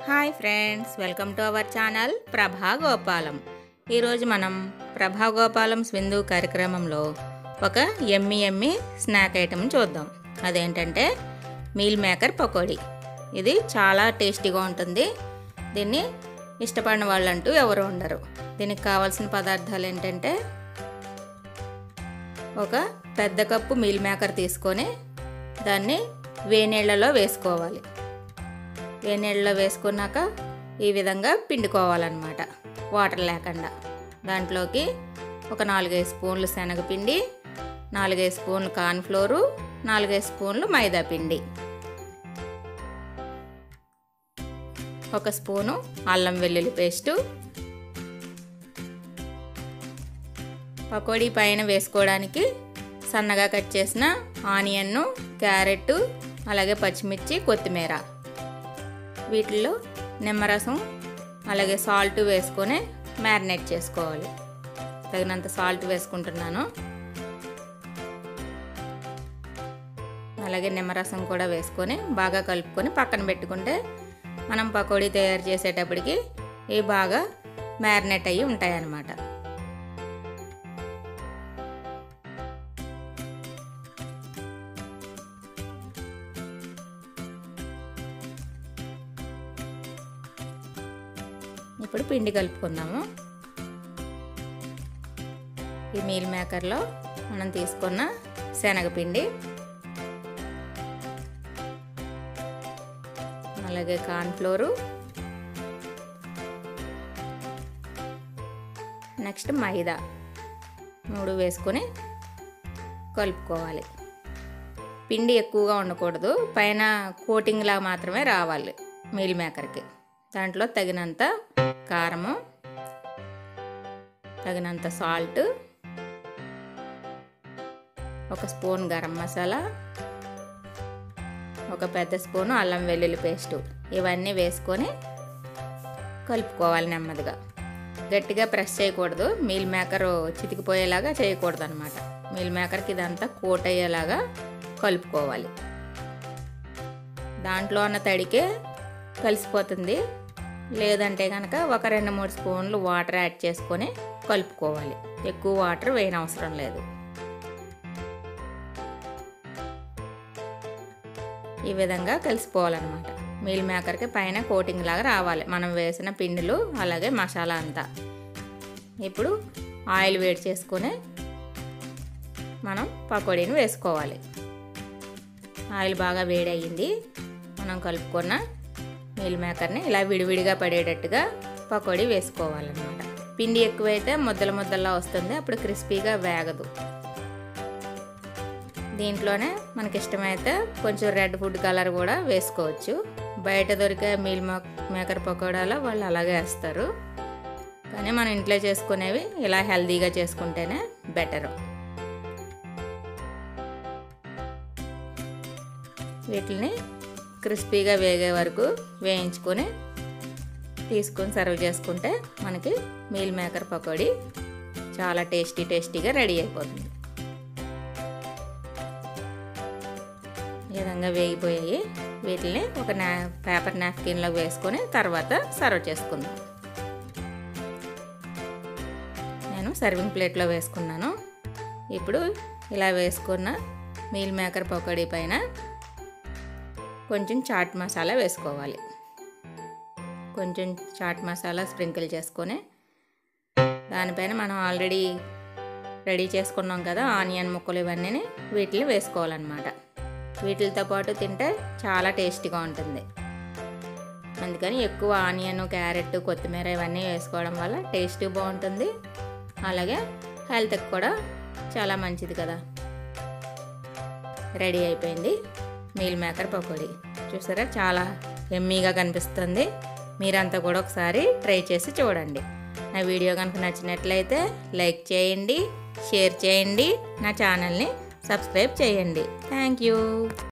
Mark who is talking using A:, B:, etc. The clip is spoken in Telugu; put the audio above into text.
A: hi friends welcome to our channel Prabha Gopalam ఈరోజు మనం ప్రభా గోపాలం స్విందు కార్యక్రమంలో ఒక ఎమ్మి ఎమ్మి స్నాక్ ఐటమ్ చూద్దాం అదేంటంటే మీల్ మేకర్ పకోడీ ఇది చాలా టేస్టీగా ఉంటుంది దీన్ని ఇష్టపడిన వాళ్ళంటూ ఎవరు ఉండరు దీనికి కావాల్సిన పదార్థాలు ఏంటంటే ఒక పెద్ద కప్పు మీల్ మేకర్ తీసుకొని దాన్ని వేనీళ్ళలో వేసుకోవాలి వేనీళ్ళలో వేసుకున్నాక ఈ విధంగా పిండుకోవాలన్నమాట వాటర్ లేకుండా దాంట్లోకి ఒక నాలుగైదు స్పూన్లు శనగపిండి నాలుగైదు స్పూన్లు కార్న్ఫ్లోరు నాలుగైదు స్పూన్లు మైదా పిండి ఒక స్పూను అల్లం వెల్లుల్లి పేస్టు పకోడీ పైన వేసుకోవడానికి సన్నగా కట్ చేసిన ఆనియన్ను క్యారెట్ అలాగే పచ్చిమిర్చి కొత్తిమీర వీటిల్లో నిమ్మరసం అలాగే సాల్ట్ వేసుకొని మ్యారినేట్ చేసుకోవాలి తగినంత సాల్ట్ వేసుకుంటున్నాను అలాగే నిమ్మరసం కూడా వేసుకొని బాగా కలుపుకొని పక్కన పెట్టుకుంటే మనం పకోడీ తయారు చేసేటప్పటికి ఇవి బాగా మ్యారినేట్ అయ్యి ఉంటాయన్నమాట ఇప్పుడు పిండి కలుపుకుందాము ఈ మీల్ మేకర్లో మనం తీసుకున్న శనగపిండి అలాగే కార్న్ఫ్లోరు నెక్స్ట్ మైదా మూడు వేసుకొని కలుపుకోవాలి పిండి ఎక్కువగా ఉండకూడదు పైన కోటింగ్లా మాత్రమే రావాలి మీల్ మేకర్కి దాంట్లో తగినంత కారము తగినంత సాల్ట్ ఒక స్పూన్ గరం మసాలా ఒక పెద్ద స్పూను అల్లం వెల్లుల్లి పేస్టు ఇవన్నీ వేసుకొని కలుపుకోవాలి నెమ్మదిగా గట్టిగా ప్రెస్ చేయకూడదు మీల్ మేకర్ చితికిపోయేలాగా చేయకూడదు అనమాట మీల్ మేకర్కి ఇదంతా కోట్ అయ్యేలాగా కలుపుకోవాలి దాంట్లో ఉన్న తడికే కలిసిపోతుంది లేదంటే కనుక ఒక రెండు మూడు స్పూన్లు వాటర్ యాడ్ చేసుకొని కలుపుకోవాలి ఎక్కువ వాటర్ వేయనవసరం లేదు ఈ విధంగా కలిసిపోవాలన్నమాట మీల్ మేకర్కి పైన కోటింగ్ లాగా రావాలి మనం వేసిన పిండిలు అలాగే మసాలా అంతా ఇప్పుడు ఆయిల్ వేడి చేసుకొని మనం పకోడీని వేసుకోవాలి ఆయిల్ బాగా వేడి అయ్యింది మనం కలుపుకున్న మీల్ మేకర్ని ఇలా విడివిడిగా పడేటట్టుగా పకోడీ వేసుకోవాలన్నమాట పిండి ఎక్కువైతే ముద్దల ముద్దల్లా వస్తుంది అప్పుడు క్రిస్పీగా వేగదు దీంట్లోనే మనకి ఇష్టమైతే కొంచెం రెడ్ ఫుడ్ కలర్ కూడా వేసుకోవచ్చు బయట దొరికే మీల్ మేకర్ పకోడాలో వాళ్ళు అలాగే వేస్తారు కానీ మనం ఇంట్లో చేసుకునేవి ఇలా హెల్తీగా చేసుకుంటేనే బెటరు వీటిని క్రిస్పీగా వేగే వరకు వేయించుకొని తీసుకొని సర్వ్ చేసుకుంటే మనకి మీల్ మేకర్ పకోడీ చాలా టేస్టీ టేస్టీగా రెడీ అయిపోతుంది ఈ విధంగా వేగిపోయాయి వీటిని ఒక నా పేపర్ నాప్కిన్లో వేసుకొని తర్వాత సర్వ్ చేసుకుందాం నేను సర్వింగ్ ప్లేట్లో వేసుకున్నాను ఇప్పుడు ఇలా వేసుకున్న మీల్ మేకర్ పకోడీ పైన కొంచెం చాట్ మసాలా వేసుకోవాలి కొంచెం చాట్ మసాలా స్ప్రింకిల్ చేసుకొని దానిపైన మనం ఆల్రెడీ రెడీ చేసుకున్నాం కదా ఆనియన్ ముక్కలు ఇవన్నీ వీటిని వేసుకోవాలన్నమాట వీటితో పాటు తింటే చాలా టేస్టీగా ఉంటుంది అందుకని ఎక్కువ ఆనియన్ క్యారెట్ కొత్తిమీర ఇవన్నీ వేసుకోవడం వల్ల టేస్ట్ బాగుంటుంది అలాగే హెల్త్కి కూడా చాలా మంచిది కదా రెడీ అయిపోయింది మీల్ మేకర్ పకోడీ చూసారా చాలా ఎమ్మీగా కనిపిస్తుంది మీరంతా కూడా ఒకసారి ట్రై చేసి చూడండి నా వీడియో కనుక నచ్చినట్లయితే లైక్ చేయండి షేర్ చేయండి నా ఛానల్ని సబ్స్క్రైబ్ చేయండి థ్యాంక్ యూ